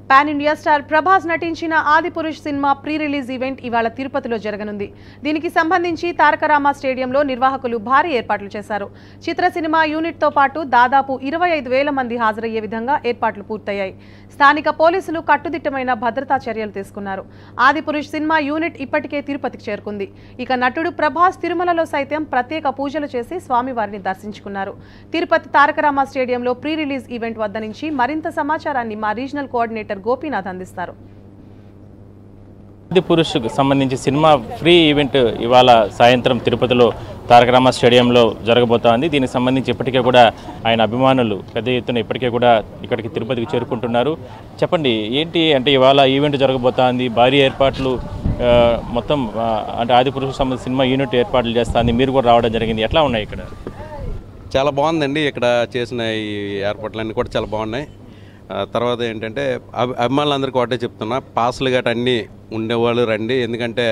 pan India star Prabhas నటించిన Adipurush cinema pre release event ఇవాళ తిరుపతిలో జరగనుంది దీనికి సంబంధించి తారకరామ స్టేడియంలో నిర్వాహకులు భారీ ఏర్పాట్లు చేశారు చిత్ర సినిమా యూనిట్తో పాటు దాదాపు ఇరవై ఐదు వేల మంది హాజరయ్యే విధంగా ఏర్పాట్లు పూర్తయ్యాయి స్థానిక పోలీసులు కట్టుదిట్టమైన భద్రతా చర్యలు తీసుకున్నారు ఆదిపురుష్ సినిమా యూనిట్ ఇప్పటికే తిరుపతికి చేరుకుంది ఇక నటుడు ప్రభాస్ తిరుమలలో సైతం ప్రత్యేక పూజలు చేసి స్వామివారిని దర్శించుకున్నారు తిరుపతి తారకరామ స్టేడియంలో ప్రీ రిలీజ్ ఈవెంట్ వద్ద నుంచి మరింత సమాచారాన్ని మా రీజనల్ కోఆర్డినేటర్ గోపీనాథ్ అందిస్తారు ఆది పురుషుకు సంబంధించి సినిమా ఫ్రీ ఈవెంట్ ఇవాళ సాయంత్రం తిరుపతిలో తారకరామ స్టేడియంలో జరగబోతోంది దీనికి సంబంధించి ఇప్పటికే కూడా ఆయన అభిమానులు పెద్ద ఎత్తున ఇప్పటికే కూడా ఇక్కడికి తిరుపతికి చేరుకుంటున్నారు చెప్పండి ఏంటి అంటే ఇవాళ ఈవెంట్ జరగబోతోంది భారీ ఏర్పాట్లు ఆ, మొత్తం ఆ, అంటే ఆది పురుషుకు సంబంధించి సినిమా యూనిట్ ఏర్పాట్లు చేస్తుంది మీరు కూడా రావడం జరిగింది ఎట్లా ఉన్నాయి ఇక్కడ చాలా బాగుందండి ఇక్కడ చేసిన ఈ ఏర్పాట్లన్నీ కూడా చాలా బాగున్నాయి ఆ, తర్వాత ఏంటంటే అభి అభిమానులందరికీ ఒకటే చెప్తున్నా పాసులు గట్ట అన్నీ ఉండేవాళ్ళు రండి ఎందుకంటే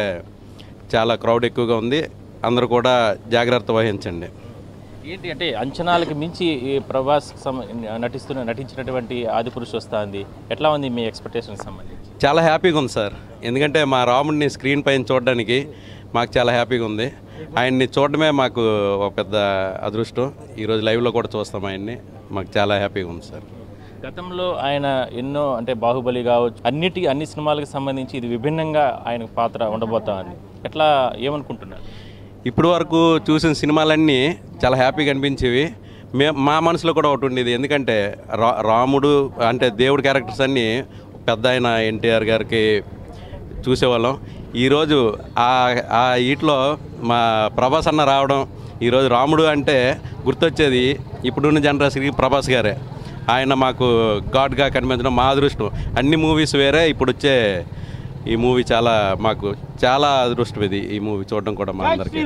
చాలా క్రౌడ్ ఎక్కువగా ఉంది అందరూ కూడా జాగ్రత్త వహించండి ఏంటి అంటే అంచనాలకు మించి ఈ ప్రభాస్ సం- నటిస్తున్న నటించినటువంటి ఆది పురుషు వస్తుంది ఎట్లా ఉంది మీ ఎక్స్పెక్టేషన్కి సంబంధించి చాలా హ్యాపీగా ఉంది సార్ ఎందుకంటే మా రాముడిని స్క్రీన్ పైన చూడడానికి మాకు చాలా హ్యాపీగా ఉంది ఆయన్ని చూడడమే మాకు ఒక పెద్ద అదృష్టం ఈరోజు లైవ్లో కూడా చూస్తాం ఆయన్ని మాకు చాలా హ్యాపీగా ఉంది సార్ గతంలో ఆయన ఎన్నో అంటే బాహుబలి కావచ్చు అన్నిటి అన్ని సినిమాలకు సంబంధించి ఇది విభిన్నంగా ఆయన పాత్ర ఉండబోతా ఉంది ఎట్లా ఏమనుకుంటున్నారు ఇప్పటి వరకు చూసిన సినిమాలన్నీ చాలా హ్యాపీగా అనిపించేవి మే మా మనసులో కూడా ఒకటి ఉండేది ఎందుకంటే రా రాముడు అంటే దేవుడి క్యారెక్టర్స్ అన్నీ పెద్ద ఆయన ఎన్టీఆర్ గారికి చూసేవాళ్ళం ఈరోజు ఆ ఆ ఈట్లో మా ప్రభాస్ అన్న రావడం ఈరోజు రాముడు అంటే గుర్తొచ్చేది ఇప్పుడున్న జనరేషన్కి ప్రభాస్ గారే ఆయన మాకు గాడ్గా కనిపించడం మా అదృష్టం అన్ని మూవీస్ వేరే ఇప్పుడు వచ్చే ఈ మూవీ చాలా మాకు చాలా అదృష్టం ఇది ఈ మూవీ చూడడం కూడా మా అందరికీ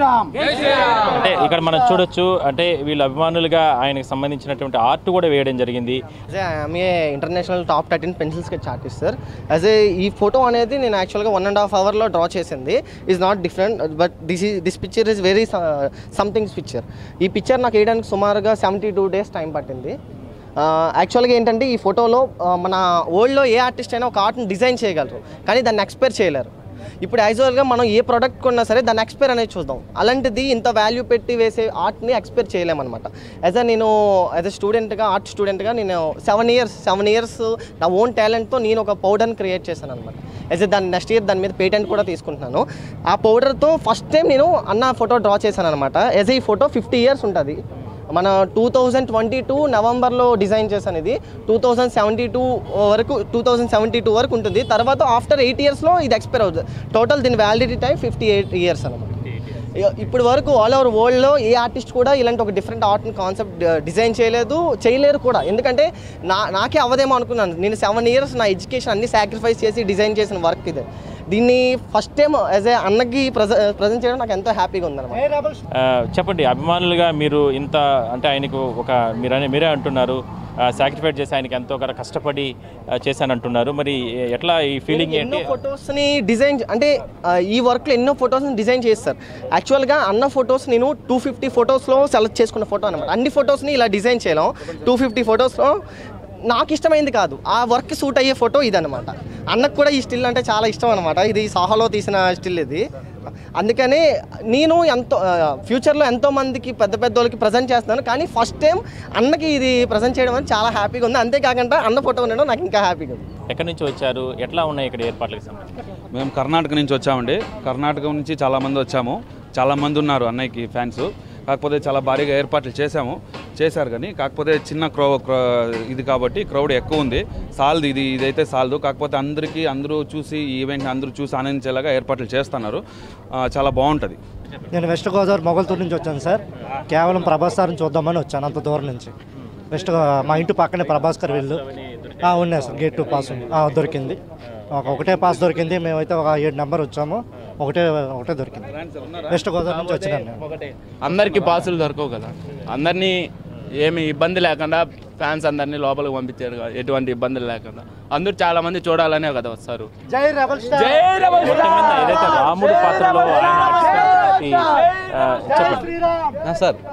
అంటే ఇక్కడ మనం చూడొచ్చు అంటే వీళ్ళ అభిమానులుగా ఆయనకు సంబంధించినటువంటి ఆర్ట్ కూడా వేయడం జరిగింది as I'm a international top thirteen pencil sketch artist sir as a ఈ ఫోటో అనేది నేను యాక్చువల్గా వన్ అండ్ హాఫ్ అవర్లో డ్రా చేసింది is not different but this ఈ this picture is very somethings picture ఈ పిక్చర్ నాకు వేయడానికి సుమారుగా సెవెంటీ టూ డేస్ టైం పట్టింది యాక్చువల్గా ఏంటంటే ఈ ఫోటోలో ఆ, మన వరల్డ్లో ఏ ఆర్టిస్ట్ అయినా ఒక ఆర్ట్ని డిజైన్ చేయగలరు కానీ దాన్ని ఎక్స్పైర్ చేయలేరు ఇప్పుడు యాజువల్గా మనం ఏ ప్రోడక్ట్ కొన్నా సరే దాన్ని ఎక్స్పైర్ అనేది చూద్దాం అలాంటిది ఇంత వాల్యూ పెట్టి వేసే ఆర్ట్ని ఎక్స్పైర్ చేయలేమన్నమాట యాజ్ అ నేను యాజ్ అ స్టూడెంట్గా ఆర్ట్ స్టూడెంట్గా నేను సెవెన్ ఇయర్స్ సెవెన్ ఇయర్స్ నా ఓన్ టాలెంట్తో నేను ఒక పౌడర్ని క్రియేట్ చేశాను అనమాట యాజ్ దాన్ని నెక్స్ట్ ఇయర్ దాని మీద పేటెంట్ కూడా తీసుకుంటున్నాను ఆ పౌడర్తో ఫస్ట్ టైం నేను అన్న ఫోటో డ్రా చేశాను అనమాట యాజ్ ఈ ఫోటో ఫిఫ్టీ ఇయర్స్ ఉంటుంది మన టూ థౌజండ్ ట్వంటీ టూ నవంబర్లో డిజైన్ చేశాను ఇది టూ థౌజండ్ సెవెంటీ టూ వరకు టూ థౌజండ్ సెవెంటీ టూ వరకు ఉంటుంది తర్వాత ఆఫ్టర్ ఎయిట్ ఇయర్స్లో ఇది ఎక్స్పైర్ అవుతుంది టోటల్ దీని validity time fifty eight years అనమాట ఇప్పుడు వరకు ఆల్ ఓవర్ వరల్డ్లో ఏ ఆర్టిస్ట్ కూడా ఇలాంటి ఒక డిఫరెంట్ ఆర్ట్ కాన్సెప్ట్ డిజైన్ చేయలేదు చేయలేరు కూడా ఎందుకంటే నా నాకే అవదేమో అనుకున్నాను నేను సెవెన్ ఇయర్స్ నా ఎడ్యుకేషన్ అన్ని సాక్రిఫైస్ చేసి డిజైన్ చేసిన వర్క్ ఇది దీన్ని ఫస్ట్ టైం యాజ్ ఏ అన్నకి ప్రజ ప్రజెంట్ చేయడం నాకు ఎంతో హ్యాపీగా ఉందన్నమాట ఆ, చెప్పండి అభిమానులుగా మీరు ఇంత అంటే ఆయనకు ఒక మీరనే మీరే అంటున్నారు సాక్రిఫైస్ చేసి ఆయనకి ఎంతో ఒక కష్టపడి ఆ, చేశానంటున్నారు మరి ఎట్లా ఈ ఫీలింగ్ ఎన్నో ఏంటి ఫొటోస్ని డిజైన్ అంటే ఆ, ఈ వర్క్లో ఎన్నో ఫొటోస్ని డిజైన్ చేస్తారు యాక్చువల్గా అన్న ఫొటోస్ నేను టూ ఫిఫ్టీ ఫొటోస్లో సెలెక్ట్ చేసుకున్న ఫోటో అనమాట అన్ని ఫొటోస్ని ఇలా డిజైన్ చేయలేం టూ ఫిఫ్టీ ఫొటోస్లో నాకు ఇష్టమైంది కాదు ఆ వర్క్ సూట్ అయ్యే ఫోటో ఇదన్నమాట అన్నకు కూడా ఈ స్టిల్ అంటే చాలా ఇష్టం అనమాట ఇది సాహాలో తీసిన స్టిల్ ఇది అందుకని నేను ఎంతో ఫ్యూచర్లో ఎంతో మందికి పెద్ద పెద్ద వాళ్ళకి ప్రజెంట్ చేస్తున్నాను కానీ ఫస్ట్ టైం అన్నకి ఇది ప్రజెంట్ చేయడం అనేది చాలా హ్యాపీగా ఉంది అంతేకాకుండా అన్న ఫోటో ఉండడం నాకు ఇంకా హ్యాపీగా ఉంది ఎక్కడి నుంచి వచ్చారు ఎట్లా ఉన్నాయి ఇక్కడ ఏర్పాట్లకు సంబంధించి మేము కర్ణాటక నుంచి వచ్చామండి కర్ణాటక నుంచి చాలామంది వచ్చాము చాలామంది ఉన్నారు అన్నయ్యకి ఫ్యాన్స్ కాకపోతే చాలా భారీగా ఏర్పాట్లు చేశాము చేశారు కానీ కాకపోతే చిన్న క్రౌ క్రౌ- ఇది కాబట్టి క్రౌడ్ ఎక్కువ ఉంది సాల్ది ఇది ఇదైతే సాల్దు కాకపోతే అందరికీ అందరూ చూసి ఈ ఈవెంట్ని అందరూ చూసి ఆనందించేలాగా ఏర్పాట్లు చేస్తున్నారు ఆ, చాలా బాగుంటుంది నేను వెస్ట్ గోదావరి మొగల్తూరు నుంచి వచ్చాను సార్ కేవలం ప్రభాస్ సార్ని చూద్దామని వచ్చాను అంత దూరం నుంచి వెస్ట్ గో- మా ఇంటి పక్కనే ప్రభాస్ గారు వీళ్ళు ఆ, ఉన్నాయి సార్ గేట్ టూ పాస్ ఉంది ఆ, దొరికింది ఒక ఒకటే పాస్ దొరికింది మేమైతే ఒక ఏడు నెంబర్ వచ్చాము ఒకటే ఒకటే దొరికింది వెస్ట్ గోదావరి నుంచి వచ్చినాను నేను అందరికీ పాసులు దొరకవు కదా అందరినీ ఏమి ఇబ్బంది లేకుండా ఫ్యాన్స్ అందరినీ లోపలికి పంపించారు కదా ఎటువంటి ఇబ్బందులు లేకుండా అందరూ చాలా మంది చూడాలనే కదా వస్తారు జై రెబల్ స్టార్ జై రెబల్ మొత్తం మీద ఏదైతే రాముడి పాత్రలో ఆయన నటిస్తున్నటువంటి, ఆ, చెప్పండి సార్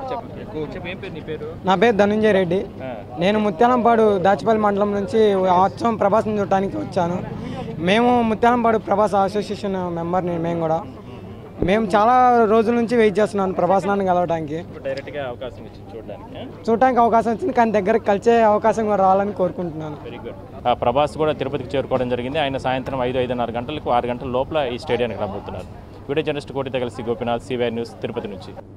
చెప్పు ఏం పేరు నీ పేరు నా పేరు ధనుంజయ రెడ్డి నేను ముత్యాలంపాడు దాచిపల్లి మండలం నుంచి ఉత్సవం ప్రభాస్ని చూడటానికి వచ్చాను మేము ముత్యాలంపాడు ప్రభాస్ అసోసియేషన్ మెంబర్ని మేము కూడా మేము చాలా రోజుల నుంచి వెయిట్ చేస్తున్నాను ప్రభాస్ నాన్న కలవడానికి ఇప్పుడు డైరెక్ట్గా అవకాశం ఇచ్చి చూడడానికి చూడటానికి అవకాశం వచ్చింది కానీ దగ్గరికి కలిసే అవకాశం కూడా రావాలని కోరుకుంటున్నాను వెరీ గుడ్ ప్రభాస్ కూడా తిరుపతికి చేరుకోవడం జరిగింది ఆయన సాయంత్రం ఐదు ఐదున్నర గంటలకు ఆరు గంటల లోపల ఈ స్టేడియానికి రాబోతున్నారు వీడియో జర్నలిస్ట్ కోటితో కలిసి గోపినాథ్ సివిఆర్ న్యూస్ తిరుపతి నుంచి